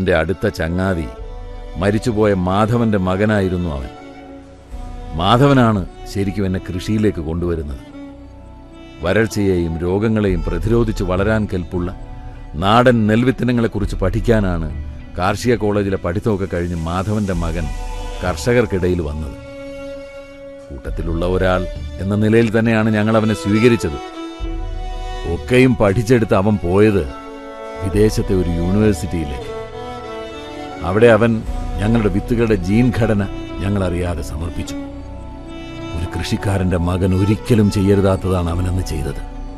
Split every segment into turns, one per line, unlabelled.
എന്റെ അടുത്ത ചങ്ങാതി മരിച്ചുപോയ മാധവന്റെ മകനായിരുന്നു അവൻ മാധവനാണ് ശരിക്കും എന്നെ കൃഷിയിലേക്ക് കൊണ്ടുവരുന്നത് വരൾച്ചയെയും രോഗങ്ങളെയും പ്രതിരോധിച്ച് വളരാൻ കെൽപ്പുള്ള നാടൻ നെൽവിത്തനങ്ങളെക്കുറിച്ച് പഠിക്കാനാണ് കാർഷിക കോളേജിലെ പഠിത്തമൊക്കെ കഴിഞ്ഞ് മാധവന്റെ മകൻ കർഷകർക്കിടയിൽ വന്നത് കൂട്ടത്തിലുള്ള ഒരാൾ എന്ന നിലയിൽ തന്നെയാണ് ഞങ്ങൾ അവനെ സ്വീകരിച്ചത് ഒക്കെയും പഠിച്ചെടുത്ത് അവൻ പോയത് വിദേശത്തെ ഒരു യൂണിവേഴ്സിറ്റിയിലേക്ക് അവിടെ അവൻ ഞങ്ങളുടെ വിത്തുകളുടെ ജീൻ ഘടന ഞങ്ങൾ അറിയാതെ സമർപ്പിച്ചു ഒരു കൃഷിക്കാരന്റെ മകൻ ഒരിക്കലും ചെയ്യരുതാത്തതാണ് അവനെന്ന് ചെയ്തത്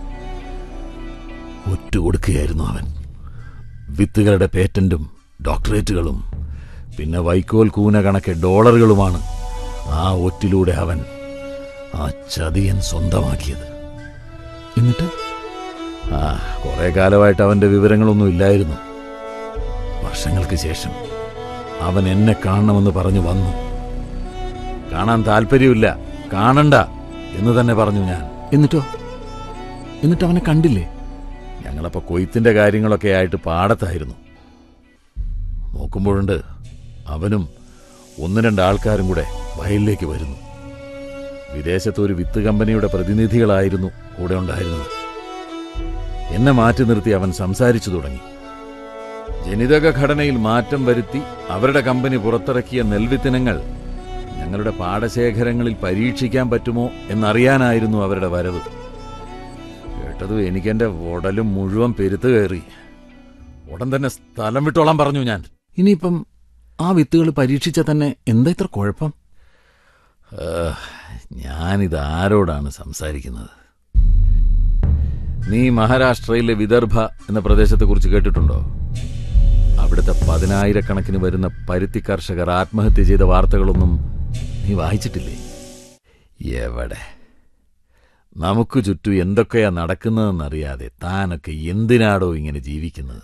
ഒറ്റുകൊടുക്കുകയായിരുന്നു അവൻ വിത്തുകളുടെ പേറ്റന്റും ഡോക്ടറേറ്റുകളും പിന്നെ വൈക്കോൽ കൂന കണക്കെ ഡോളറുകളുമാണ് ആ ഒറ്റിലൂടെ അവൻ ആ ചതിയൻ സ്വന്തമാക്കിയത്
എന്നിട്ട്
ആ കുറെ കാലമായിട്ട് അവന്റെ വിവരങ്ങളൊന്നും ഇല്ലായിരുന്നു വർഷങ്ങൾക്ക് ശേഷം അവൻ എന്നെ കാണണമെന്ന് പറഞ്ഞു വന്നു കാണാൻ താല്പര്യമില്ല കാണണ്ട എന്ന് തന്നെ പറഞ്ഞു ഞാൻ
എന്നിട്ടോ എന്നിട്ട് അവനെ കണ്ടില്ലേ
ഞങ്ങളപ്പോ കൊയ്ത്തിന്റെ കാര്യങ്ങളൊക്കെ ആയിട്ട് പാടത്തായിരുന്നു നോക്കുമ്പോഴുണ്ട് അവനും ഒന്ന് രണ്ട് ആൾക്കാരും കൂടെ വയലിലേക്ക് വരുന്നു വിദേശത്ത് ഒരു വിത്ത് കമ്പനിയുടെ പ്രതിനിധികളായിരുന്നു കൂടെ ഉണ്ടായിരുന്നത് എന്നെ മാറ്റി നിർത്തി അവൻ സംസാരിച്ചു തുടങ്ങി ജനിതക ഘടനയിൽ മാറ്റം വരുത്തി അവരുടെ കമ്പനി പുറത്തിറക്കിയ നെൽവിത്തിനങ്ങൾ ഞങ്ങളുടെ പാടശേഖരങ്ങളിൽ പരീക്ഷിക്കാൻ പറ്റുമോ എന്നറിയാനായിരുന്നു അവരുടെ വരവ് കേട്ടതും എനിക്കെന്റെ ഉടലും മുഴുവൻ പെരുത്ത് കയറി ഉടൻ തന്നെ സ്ഥലം വിട്ടോളാൻ പറഞ്ഞു ഞാൻ
ഇനിയിപ്പം ആ വിത്തുകൾ പരീക്ഷിച്ച തന്നെ എന്താ ഇത്ര കുഴപ്പം
ഏഹ്, ഞാനിത് ആരോടാണ് സംസാരിക്കുന്നത് നീ മഹാരാഷ്ട്രയിലെ വിദർഭ എന്ന പ്രദേശത്തെക്കുറിച്ച് കേട്ടിട്ടുണ്ടോ അവിടുത്തെ പതിനായിരക്കണക്കിന് വരുന്ന പരുത്തി കർഷകർ ആത്മഹത്യ ചെയ്ത വാർത്തകളൊന്നും നീ വായിച്ചിട്ടില്ലേ എവിടെ നമുക്ക് ചുറ്റും എന്തൊക്കെയാ നടക്കുന്നതെന്നറിയാതെ താനൊക്കെ എന്തിനാടോ ഇങ്ങനെ ജീവിക്കുന്നത്